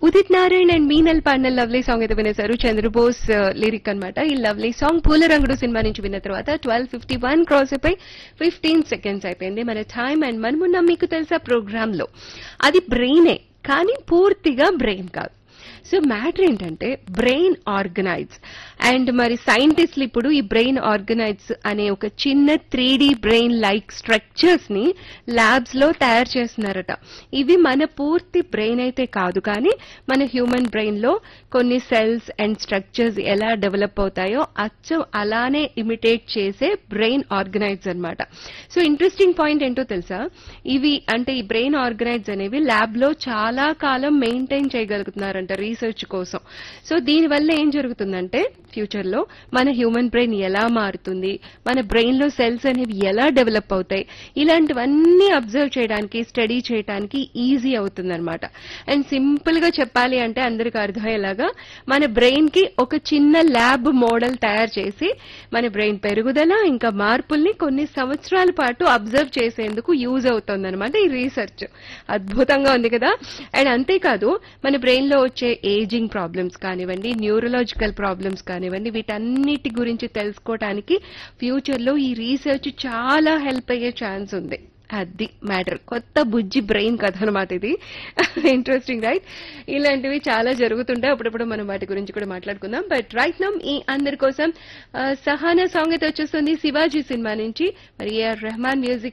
Udit Narayan and మీనల్ పాడిన lovely song అయితే వినేశారు Chandrabose lyric అన్నమాట ఈ లవ్లీ సాంగ్ పూల రంగుడు సినిమా నుంచి విన్న తర్వాత ట్వెల్వ్ ఫిఫ్టీ వన్ క్రాస్ అయిపోయి ఫిఫ్టీన్ సెకండ్స్ అయిపోయింది మన టైం అండ్ మనమున్న మీకు తెలుసా ప్రోగ్రామ్ లో అది బ్రెయినే కానీ పూర్తిగా బ్రెయిన్ కాదు సో మ్యాటర్ ఏంటంటే బ్రెయిన్ ఆర్గనైజ్ అండ్ మరి సైంటిస్టులు ఇప్పుడు ఈ బ్రెయిన్ ఆర్గనైజ్ అనే ఒక చిన్న త్రీ బ్రెయిన్ లైక్ స్ట్రక్చర్స్ ని ల్యాబ్స్ లో తయారు చేస్తున్నారట ఇవి మన పూర్తి బ్రెయిన్ అయితే కాదు కానీ మన హ్యూమన్ బ్రెయిన్ లో కొన్ని సెల్స్ అండ్ స్ట్రక్చర్స్ ఎలా డెవలప్ అవుతాయో అచ్చం అలానే ఇమిటేట్ చేసే బ్రెయిన్ ఆర్గనైజ్ అన్నమాట సో ఇంట్రెస్టింగ్ పాయింట్ ఏంటో తెలుసా ఇవి అంటే ఈ బ్రెయిన్ ఆర్గనైజ్ అనేవి ల్యాబ్ లో చాలా కాలం మెయింటైన్ చేయగలుగుతున్నారంట రీసెర్చ్ కోసం సో దీనివల్ల ఏం జరుగుతుందంటే ఫ్యూచర్ లో మన హ్యూమన్ బ్రెయిన్ ఎలా మారుతుంది మన బ్రెయిన్ లో సెల్స్ అనేవి ఎలా డెవలప్ అవుతాయి ఇలాంటివన్నీ అబ్జర్వ్ చేయడానికి స్టడీ చేయడానికి ఈజీ అవుతుందన్నమాట అండ్ సింపుల్ గా చెప్పాలి అంటే అందరికి అర్థమయ్యేలాగా మన బ్రెయిన్ కి ఒక చిన్న ల్యాబ్ మోడల్ తయారు చేసి మన బ్రెయిన్ పెరుగుదల ఇంకా మార్పుల్ని కొన్ని సంవత్సరాల పాటు అబ్జర్వ్ చేసేందుకు యూజ్ అవుతుందన్నమాట ఈ రీసెర్చ్ అద్భుతంగా ఉంది కదా అండ్ అంతేకాదు మన బ్రెయిన్ లో వచ్చే ఏజింగ్ ప్రాబ్లమ్స్ కానివ్వండి న్యూరలాజికల్ ప్రాబ్లమ్స్ కానివ్వండి వీటన్నిటి గురించి తెలుసుకోవడానికి ఫ్యూచర్ లో ఈ రీసెర్చ్ చాలా హెల్ప్ అయ్యే ఛాన్స్ ఉంది అది మ్యాటర్ కొత్త బుజ్జి బ్రెయిన్ కథ అనమాట ఇది ఇంట్రెస్టింగ్ రైట్ ఇలాంటివి చాలా జరుగుతుంటాయి అప్పుడప్పుడు మనం వాటి గురించి కూడా మాట్లాడుకుందాం బట్ రైట్ నమ్ ఈ అందరి కోసం ఆ, సహానా సాంగ్ అయితే వచ్చేస్తుంది శివాజీ సినిమా నుంచి మరి ఏఆర్ రెహమాన్ మ్యూజిక్